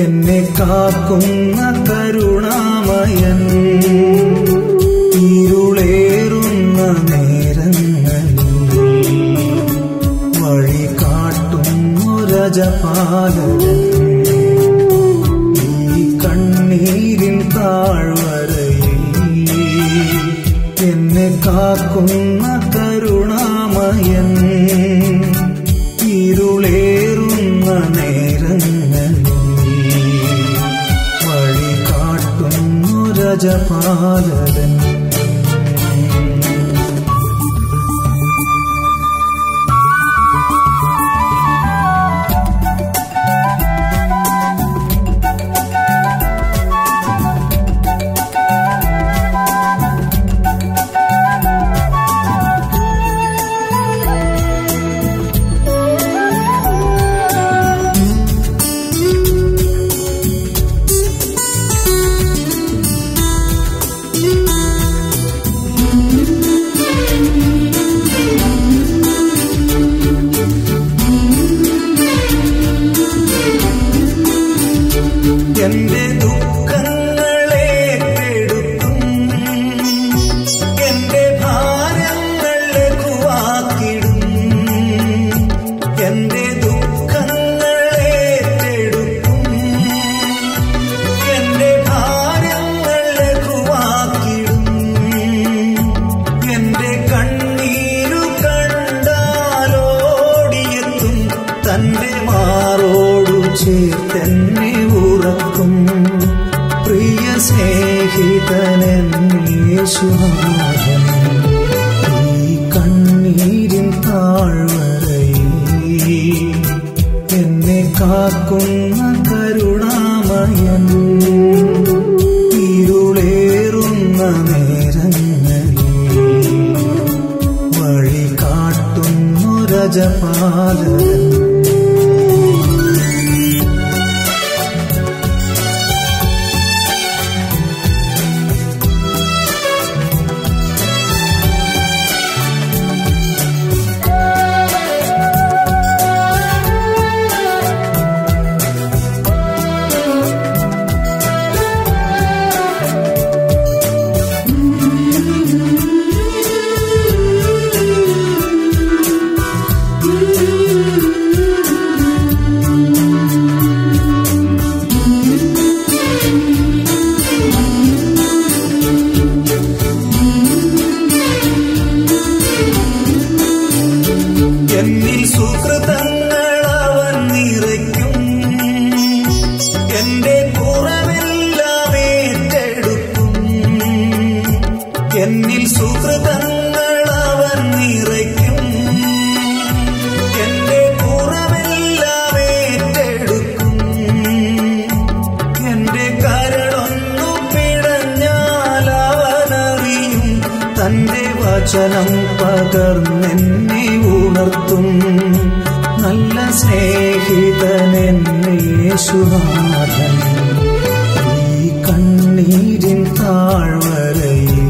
എന്നെ കാക്കുന്ന കരുണാമയൻ ഇരുളേറുന്ന നേരങ്ങളിൽ വഴി കാട്ടുന്നു രജപാലകൻ ഈ കണ്ണീരിൻ താഴ്വരയിൽ എന്നെ കാക്കുന്ന കരുണാമയൻ ഇരുളേറുന്ന നേരങ്ങളിൽ വഴി കാട്ടുന്നു രജപാലകൻ എന്റെ ദുഃഖങ്ങളെ കെടുക്കും എന്റെ ഭാരങ്ങൾ ലഘുവാക്കിടും എന്റെ ദുഃഖങ്ങളെ കെടുക്കും എന്റെ ഭാരങ്ങൾ ലഘുവാക്കിടും എന്റെ കണ്ണീരു കണ്ടാലോടിയെത്തും തന്റെ മാറോടു ചേർത്തെന്നെ ഉറക്കും പ്രിയ സ്നേഹിതനേശുനാഥൻ ഈ കണ്ണീരിൻ താഴ്വരയിൽ എന്നെ കാക്കുന്ന കരുണാമയൻ ഇരുളേറുന്ന നേരങ്ങളിൽ വഴി കാട്ടുന്നു രജപാലകൻ എന്നിൽ സുഹൃതങ്ങൾ അവൻ നിറയ്ക്കും എന്റെ കുറവെല്ലാം ഏറ്റെടുക്കും എന്നിൽ സുഹൃതങ്ങൾ അവൻ നിറയ്ക്കും എന്റെ കുറവെല്ലാം ഏറ്റെടുക്കും എന്റെ കരളൊന്നു പിടഞ്ഞാൽ അവനറിയും തന്റെ വചനം പകർന്നെന്നെ ഉണർത്തും നല്ല സ്നേഹിതനെന്നേശുനാഥൻ ഈ കണ്ണീരിൻ താഴ്വരയിൽ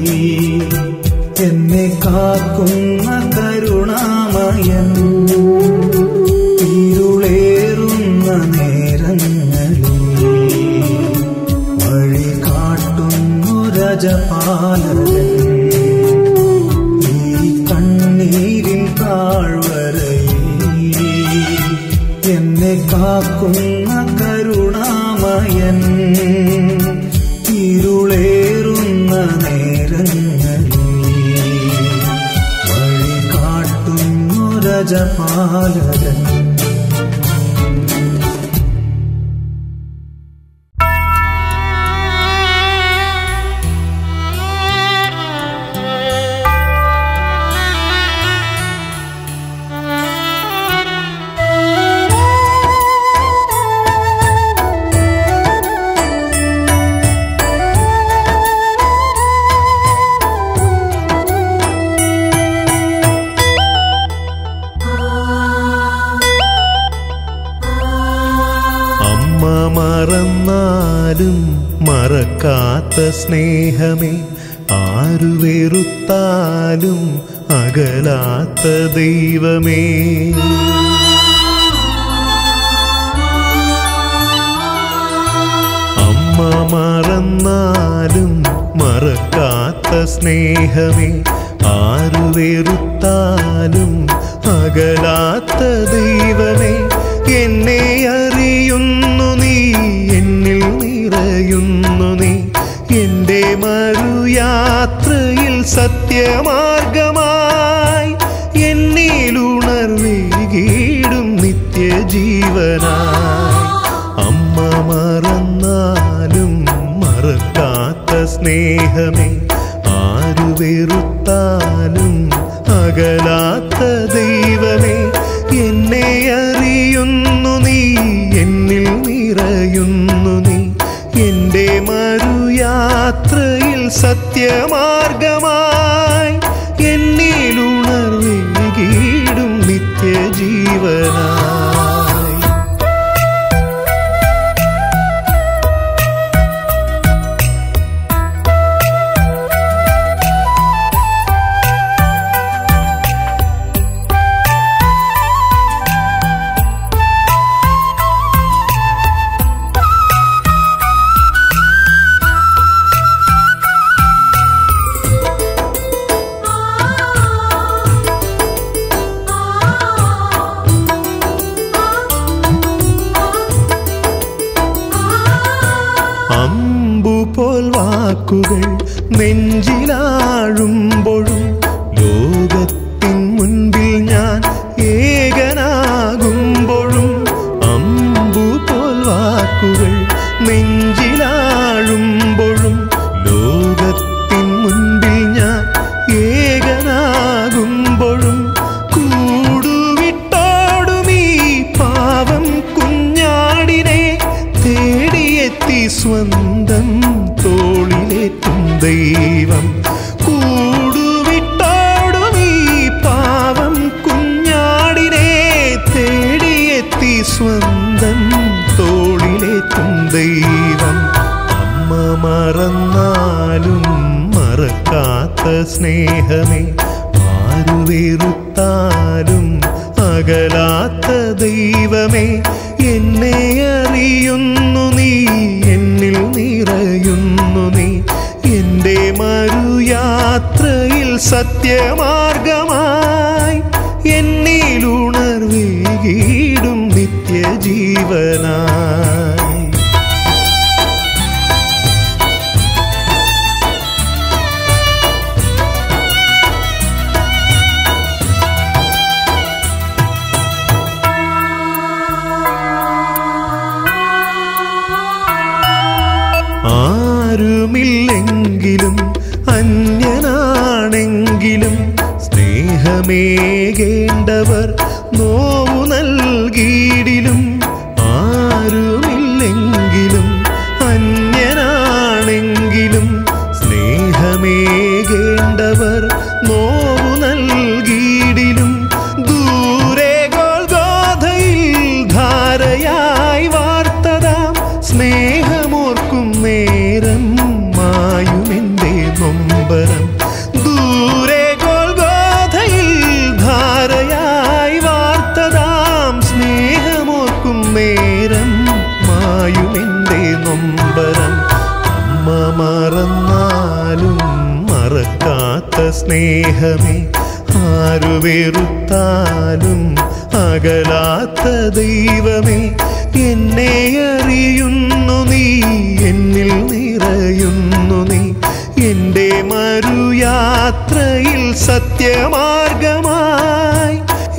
എന്നെ കാക്കുന്ന കരുണാമയൻ ഇരുളേറുന്ന നേരങ്ങളിൽ വഴി കാട്ടുന്നു രജപാലകൻ ഈ കണ്ണീരിൻ താഴ്വരയിൽ എന്നെ കാക്കുന്ന കരുണാമയൻ ഇരുളേറുന്ന നേരങ്ങളിൽ വഴി കാട്ടുന്നു രജപാലകൻ അമ്മ മറന്നാലും മറക്കാത്ത സ്നേഹമേ ആരു വെറുത്താലും അകലാത്ത ദൈവമേ സ്നേഹമേ ആരു വെറുത്താലും അകലാത്ത ദൈവമേ എന്നെ അറിയുന്നു നീ എന്നിൽ നിറയുന്നു നീ എന്റെ മറുയാത്രയിൽ സത്യമാർഗമായി എന്നിലുണർവീടും നിത്യജീവനായി അമ്മ മറന്നാലും മറക്കാത്ത സ്നേഹമേ ആരു വെറുത്താലും അകലാത്ത ദൈവമേ എന്നെ അറിയുന്നു നീ എന്നിൽ നിറയുന്നു നീ എന്റെ മറുയാത്രയിൽ സത്യമാർഗമായി എന്നിലുണർവീടും നിത്യജീവനായി അമ്പുപോൽ വാക്കുകൾ നെഞ്ചിലാഴുമ്പോഴും ലോകത്തിൻ മുൻപിൽ ഞാൻ ഏകനാകുമ്പോഴും അമ്പുപോൽ വാക്കുകൾ നെഞ്ചിലാഴുമ്പോഴും ലോകത്തിൻ മുൻപിൽ ഞാൻ ഏകനാകുമ്പോഴും കൂടുവിട്ടോടും ഈ പാവം കുഞ്ഞാടിനെ തേടിയെത്തി സ്വന്തം തോളിലേറ്റും ദൈവം കൂടുവിട്ടോടും ഈ പാവം കുഞ്ഞാടിനെ തേടിയെത്തി സ്വന്തം തോളിലേറ്റും ദൈവം അമ്മ മറന്നാലും മറക്കാത്ത സ്നേഹമേ ആരു വെറുത്താലും അകലാത്ത ദൈവമേ എന്നെ അറിയുന്നു നീ എന്നിൽ നിറയുന്നു നീ എന്റെ മറുയാത്രയിൽ സത്യമാർഗമായി എന്നിലുണർവീടും നിത്യജീവനായി ആരുമില്ലെങ്കിലും അന്യനാണെങ്കിലും സ്നേഹമേകേണ്ടവർ നോവു നൽകിയിടിലും ആരുമില്ലെങ്കിലും അന്യനാണെങ്കിലും സ്നേഹമേകേണ്ടവർ നോവു നൽകിയിടിലും ദൂരെ ഗോൽഗോധയിൽ ധാരയായി വാർത്തതാം സ്നേഹമോർക്കും നേരം മായുമെന്റെ നൊമ്പരം ദൂരെ ഗോൽഗോധയിൽ ധാരയായി വാർത്തതാം സ്നേഹമോർക്കും നേരം മായുമെന്റെ നൊമ്പരം അമ്മ മറന്നാലും മറക്കാത്ത സ്നേഹമേ ആരു വെറുത്താലും അകലാത്ത ദൈവമേ എന്നെ അറിയുന്നു നീ എന്നിൽ നിറയുന്നു നീ എന്റെ മറുയാത്രയിൽ സത്യമാർഗമായി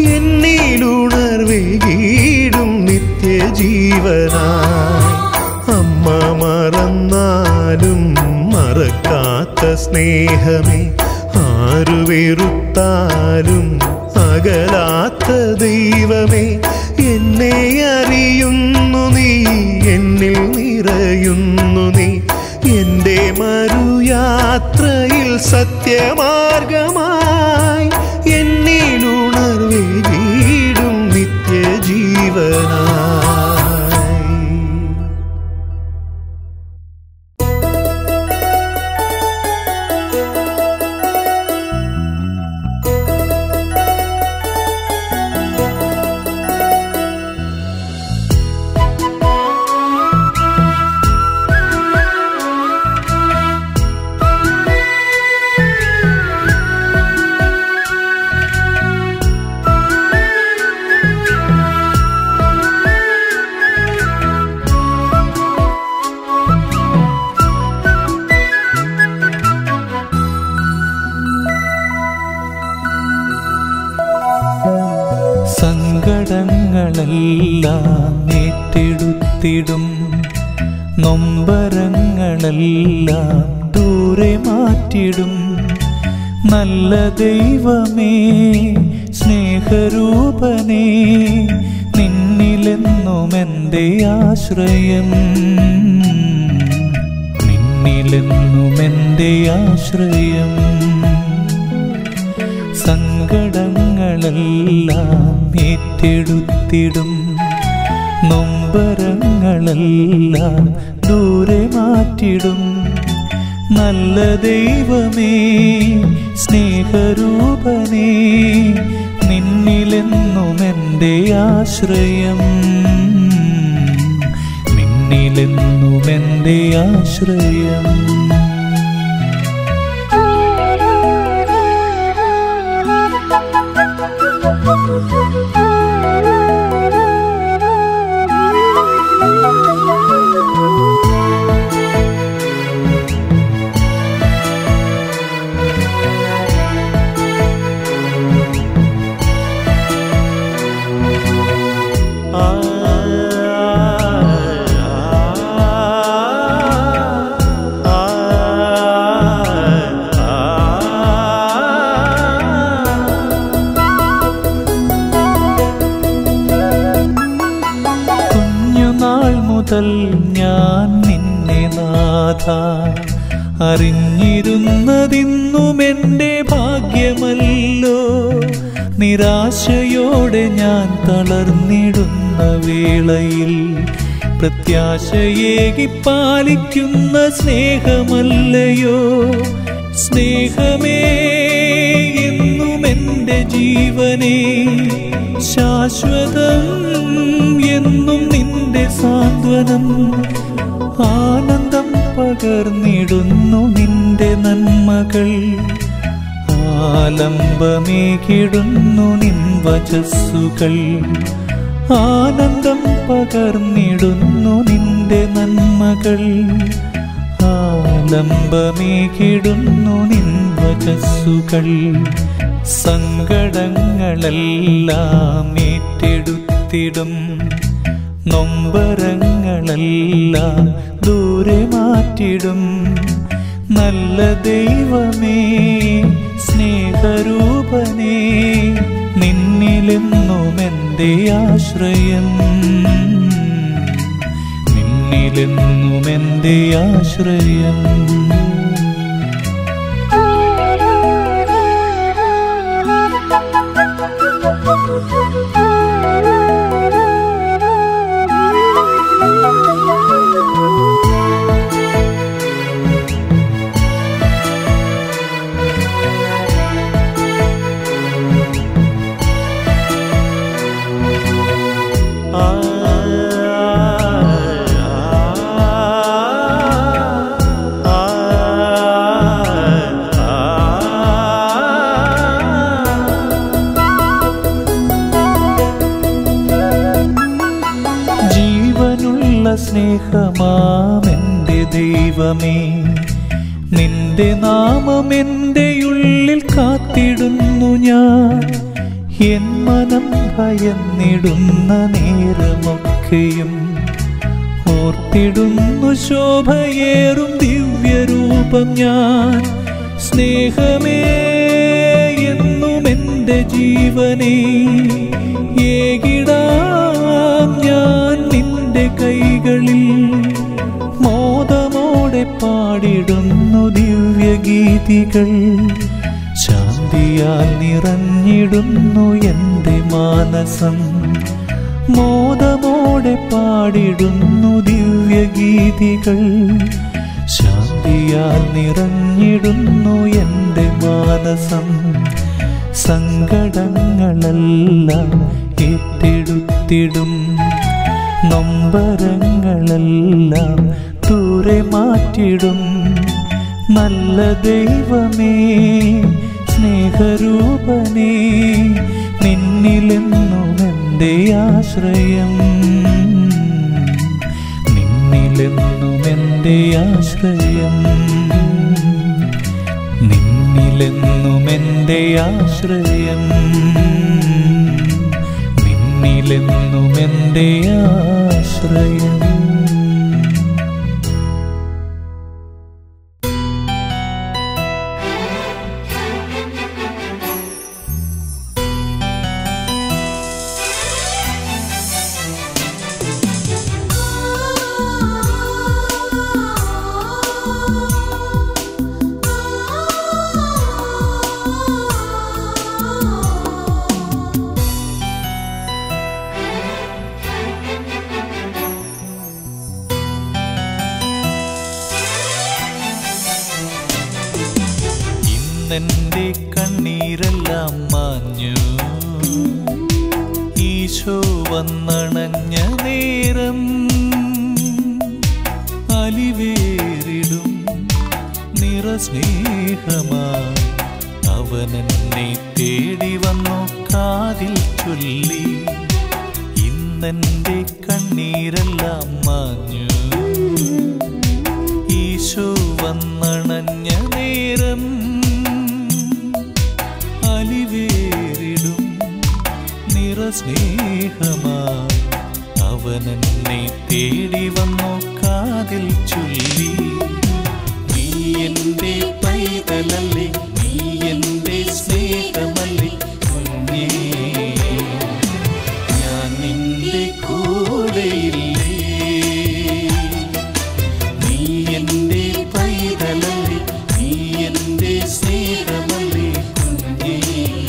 എന്നിലുണർവേകീടും നിത്യജീവനായി അമ്മ മറന്നാലും മറക്കാത്ത സ്നേഹമേ ആരു വെറുത്താലും അകലാത്ത ദൈവമേ എന്നെ അറിയുന്നു നീ എന്നിൽ നിറയുന്നു നീ എന്റെ മറുയാത്രയിൽ സത്യമാർഗമായി എന്നിലുണർവേകീടും നിത്യജീവനായി ആ കഷ്ടങ്ങളെല്ലാം ഏറ്റെടുത്തിടും നൊമ്പരങ്ങളെല്ലാം ദൂരെ മാറ്റിടും നല്ല ദൈവമേ സ്നേഹരൂപനേ നിന്നിലെന്നും എൻ്റെ ആശ്രയം നിന്നിലെന്നും എൻ്റെ ആശ്രയം സങ്കടങ്ങളെല്ലാം ഏറ്റെടുത്തിടും നൊമ്പരങ്ങളെല്ലാം ദൂരെ മാറ്റിടും നല്ല ദൈവമേ സ്നേഹരൂപനേ നിന്നിലെന്നും എൻ്റെ ആശ്രയം നിന്നിലെന്നും എൻ്റെ ആശ്രയം കുഞ്ഞുനാൾ മുതൽ ഞാൻ നിന്നെ നാഥ അറിഞ്ഞിരുന്നതിന്നും എൻ്റെ ഭാഗ്യമല്ലോ നിരാശയോടെ ഞാൻ തളർന്നിടുന്ന വേളയിൽ പ്രത്യാശയേകി പാലിക്കുന്ന സ്നേഹമല്ലയോ സ്നേഹമേ എന്നും എൻ്റെ ജീവനേ ശാശ്വതം എന്നും നിന്റെ സാന്ത്വനം ആനന്ദം പകർന്നിടുന്നു നിന്റെ നന്മകൾ ആലംബമേകിടുന്നു നിൻ വചസ്സുകൾ ആനന്ദം പകർന്നിടുന്നു നിന്റെ നന്മകൾ ആലംബമേകിടുന്നു നിൻ വചസ്സുകൾ സങ്കടങ്ങളെല്ലാം ഏറ്റെടുത്തിടും നൊമ്പരങ്ങളെല്ലാം ദൂരെ മാറ്റിടും നല്ല ദൈവമേ സ്നേഹരൂപനേ നിന്നിലെന്നും എൻ്റെ ആശ്രയം നിന്നിലെന്നും എൻ്റെ ആശ്രയം ജീവനുള്ള സ്നേഹമാമെൻ്റെ ദൈവമേ നിന്റെ നാമം എൻ്റെ ഉള്ളിൽ കാത്തിടുന്നു ഞാൻ എൻ മനം ഭയന്നിടുന്ന നേരമൊക്കെയും ഓർത്തിടുന്നു ശോഭയേറും ദിവ്യരൂപം ഞാൻ സ്നേഹമേ എന്നും എൻ്റെ ജീവനേ ഏകിടാം ഞാൻ നിന്റെ കൈകളിൽ മോദമോടെ പാടിടുന്നു ദിവ്യഗീതികൾ ശാന്തിയാൽ നിറഞ്ഞിടുന്നു എൻ്റെ മാനസം മോദമോടെ പാടിടുന്നു ദിവ്യഗീതികൾ ശാന്തിയാൽ നിറഞ്ഞിടുന്നു എൻ്റെ മാനസം സങ്കടങ്ങളെല്ലാം ഏറ്റെടുത്തിടും നൊമ്പരങ്ങളെല്ലാം ദൂരെ മാറ്റിടും നല്ല ദൈവമേ സ്നേഹരൂപനേ നിന്നിലെന്നും എൻ്റെ ആശ്രയം നിന്നിലെന്നും എൻ്റെ ആശ്രയം നിന്നിലെന്നും എൻ്റെ ആശ്രയം എന്നിലെന്നും എൻ്റെ ആശ്രയം ഇന്നെൻ്റെ കണ്ണീരെല്ലാം മാഞ്ഞു ഈശോ വന്നണഞ്ഞ നേരം അലിവേറിടും നിറസ്നേഹമായി അവനെന്നെ തേടി വന്നു കാതിൽ ചൊല്ലി ഇന്നെൻ്റെ കണ്ണീരെല്ലാം മാഞ്ഞു ഈശോ വന്നണഞ്ഞ നേരം അലിവേറിടും നിറസ്നേഹമായി അവനെന്നെ തേടി വന്നു കാതിൽ ചൊല്ലി നീ എൻ്റെ പൈതലല്ലേ നീ എൻ്റെ സ്നേഹമല്ലേ കുഞ്ഞേ ഞാൻ നിന്റെ കൂടെയില്ലേ നീ എൻ്റെ പൈതലല്ലേ നീ എൻ്റെ സ്നേഹമല്ലേ കുഞ്ഞേ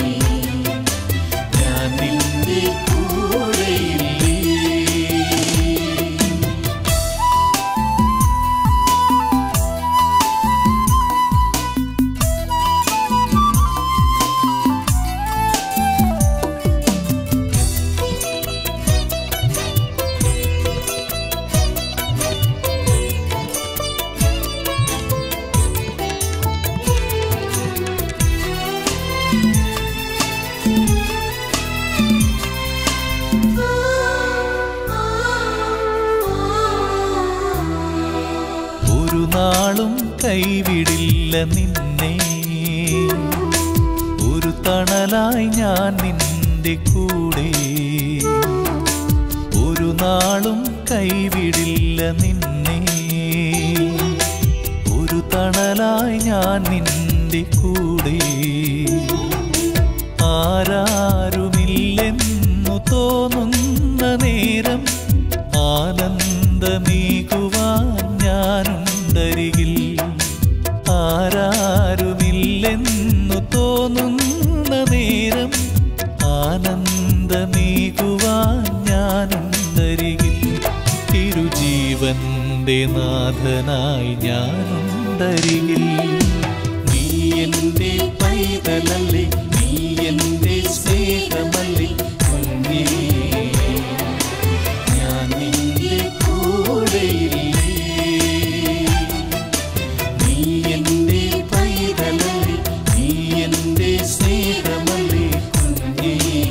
ഞാൻ നിന്റെ കൂടെയില്ലേ ഒരു നാളും കൈവിടില്ല നിന്നെ ഒരു തണലായി ഞാൻ നിന്റെ കൂടെ ഒരു നാളും കൈവിടില്ല നിന്നെ ഒരു തണലായി ഞാൻ നിന്റെ കൂടെ ആരാരുമില്ലെന്നു തോന്നുന്ന നേരം ആനന്ദമീകുവാൻ ഞാനുണ്ടരികിൽ ആരാരുമില്ലെന്നു തോന്നുന്ന നേരം ആനന്ദമീകുവാൻ ഞാനുണ്ടരികിൽ തിരുജീവന്റെ നാഥനായി ഞാനുണ്ടരികിൽ നീ എൻ്റെ പൈതലല്ലേ നീ എൻ്റെ സ്നേഹമല്ലേ കുഞ്ഞേ ഞാൻ നിന്റെ കൂടെയില്ലേ നീ എൻ്റെ പൈതലല്ലേ നീ എൻ്റെ സ്നേഹമല്ലേ കുഞ്ഞേ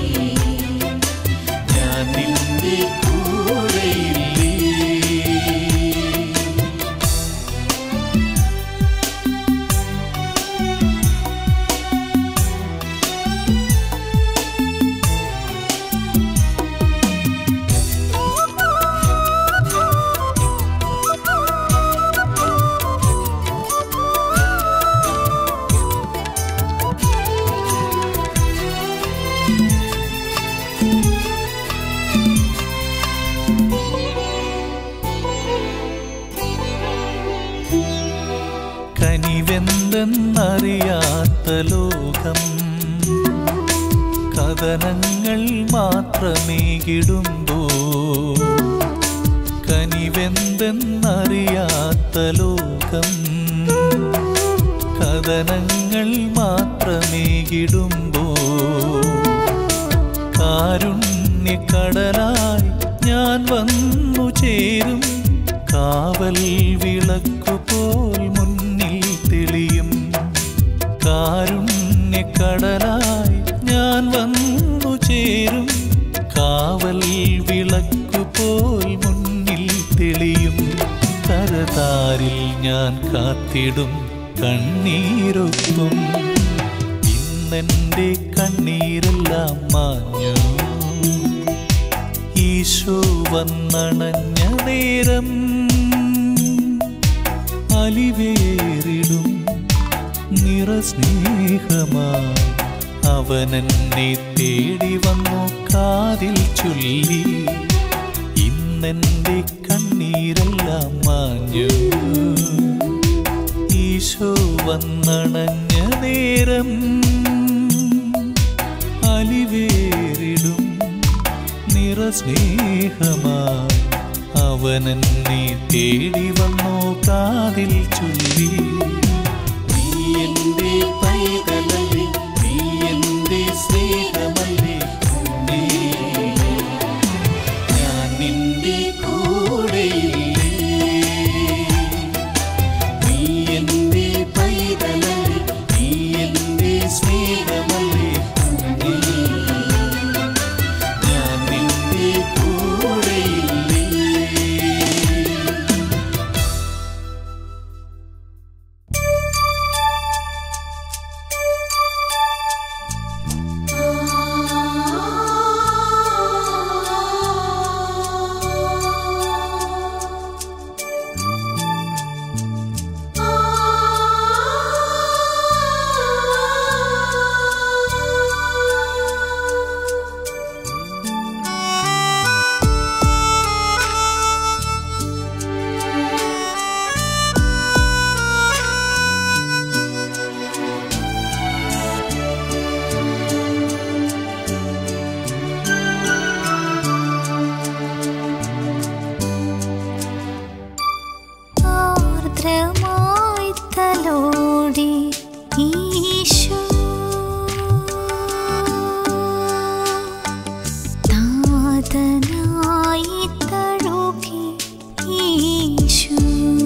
ഞാൻ നിന്റെ കൂടെയില്ലേ കനിവെന്തെന്നറിയാത്ത ലോകം കഥനങ്ങൾ മാത്രമേകിടുമ്പോ കനിവെന്തെന്നറിയാത്ത ലോകം കഥനങ്ങൾ മാത്രമേകിടുമ്പോ കാരുണ്യക്കടലായി ഞാൻ വന്നു ചേരും കാവൽ വിളക്കുപോൽ മുന്നിൽ തെളിയും കാരുണ്യക്കടലായി ഞാൻ വന്നു ചേരും കാവൽ വിളക്കുപോൽ മുന്നിൽ തെളിയും കരതാരിൽ ഞാൻ കാത്തിടും കണ്ണീരൊക്കും ഇന്നെൻ്റെ കണ്ണീരെല്ലാം മാഞ്ഞു ഈശോ വന്നണഞ്ഞ നേരം അലിവേറിടും നിറസ്നേഹമായി അവനെന്നെ തേടി വന്നു കാതിൽ ചൊല്ലി ഇന്നെന്റെ കണ്ണീരെല്ലാം മാഞ്ഞു ഈശോ വന്നണഞ്ഞ നേരം അലിവേറിടും നിറസ്നേഹമായി അവനെന്നെ തേടി വന്നു കാതിൽ ചൊല്ലി നീ എന്റെ പൈതലല്ലേ നീ എന്റെ സ്നേഹമല്ലേ കുഞ്ഞേ. ഞാൻ നിന്റെ കൂടെയില്ലേ നീ എന്റെ പൈതലല്ലേ നീ എന്റെ സ്നേഹമല്ലേ കുഞ്ഞേ. ഞാൻ നിന്റെ കൂടെയില്ലേ ആർദ്രമായി തലോടി ഈശോ താതനായി തഴുകി ഈശോ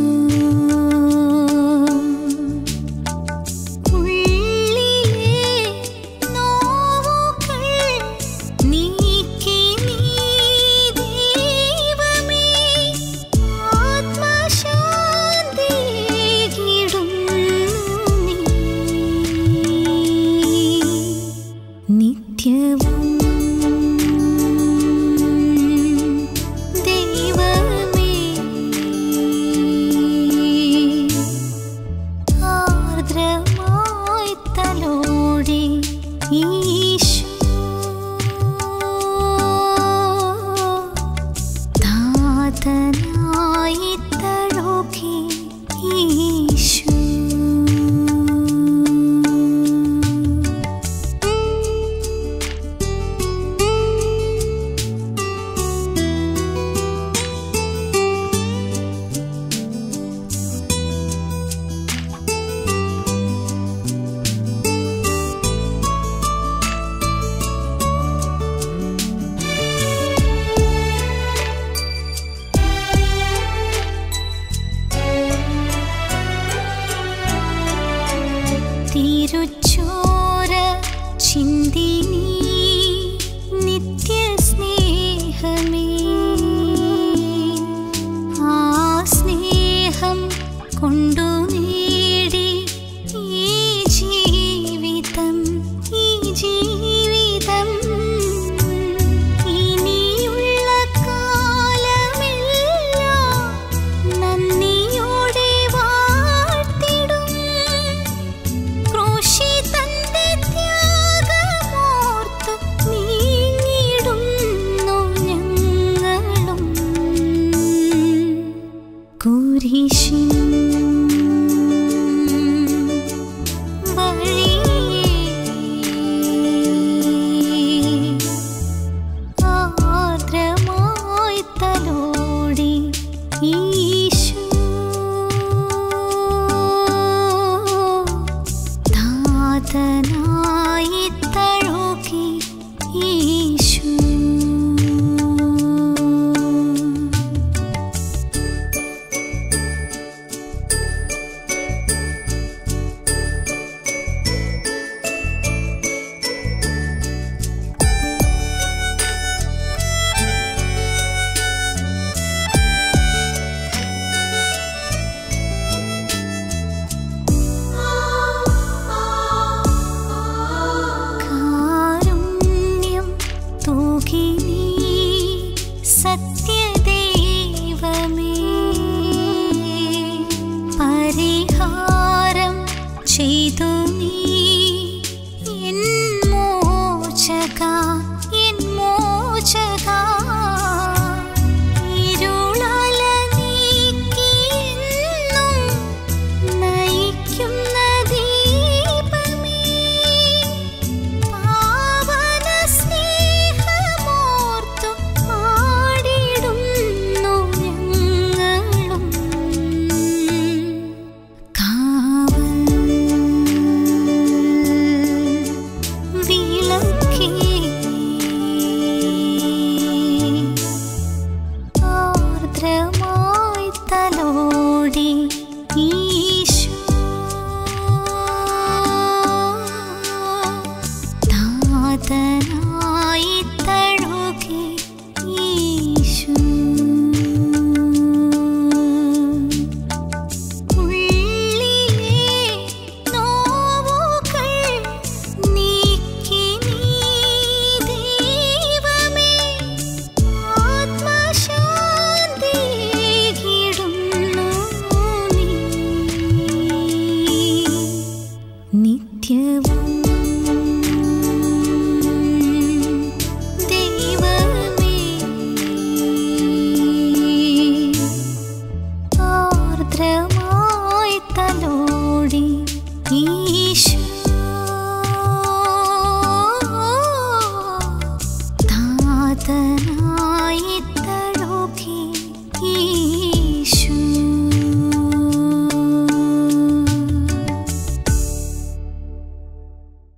ഉള്ളിലെ നോവുകൾ നീക്കി നീ ദൈവമേ ആത്മശാന്തിയേകിടുന്നു നീ നിത്യവും ദൈവമേ ആർദ്രമായി തലോടി ഈശോ താതനായി തഴുകി ഈശോ തിരുച്ചോര ചിന്തിനി നിത്യസ്നേഹമേ ആ സ്നേഹം കൊണ്ടു നേടി ഈ ജീവിതം ഈ ജീവിതം ഇനിയുള്ള കാലമെല്ലാം നന്ദിയോടെ വാഴ്ത്തിടും ക്രൂശി തന്റെ ത്യാഗമോർത്തു നീങ്ങിടുന്നു ഞങ്ങളും കുരിശിൻ വഴിയേ ആർദ്രമായി തലോടി ഈശോ താതനായി തഴുകി ഈശോ ചെയ്തു നീ എൻ മോചക എൻ മോചക ഇരുളല നീക്കിയെന്നും നയിക്കുന്ന ദീപമേ പാവന സ്നേഹമോർത്തു പാടിടുന്നു ഞങ്ങളും കാവൽ വിളക്കേ ആർദ്രമായി തലോടി ഈശോ താതനായി തഴുകി ഈശോ ഉള്ളിലെ നോവുകൾ നീക്കി നീ ദൈവമേ ആത്മശാന്തിയിടുന്നു നീ നിത്യവും ദൈവമേ ആർദ്രമായി തലോടി ഈ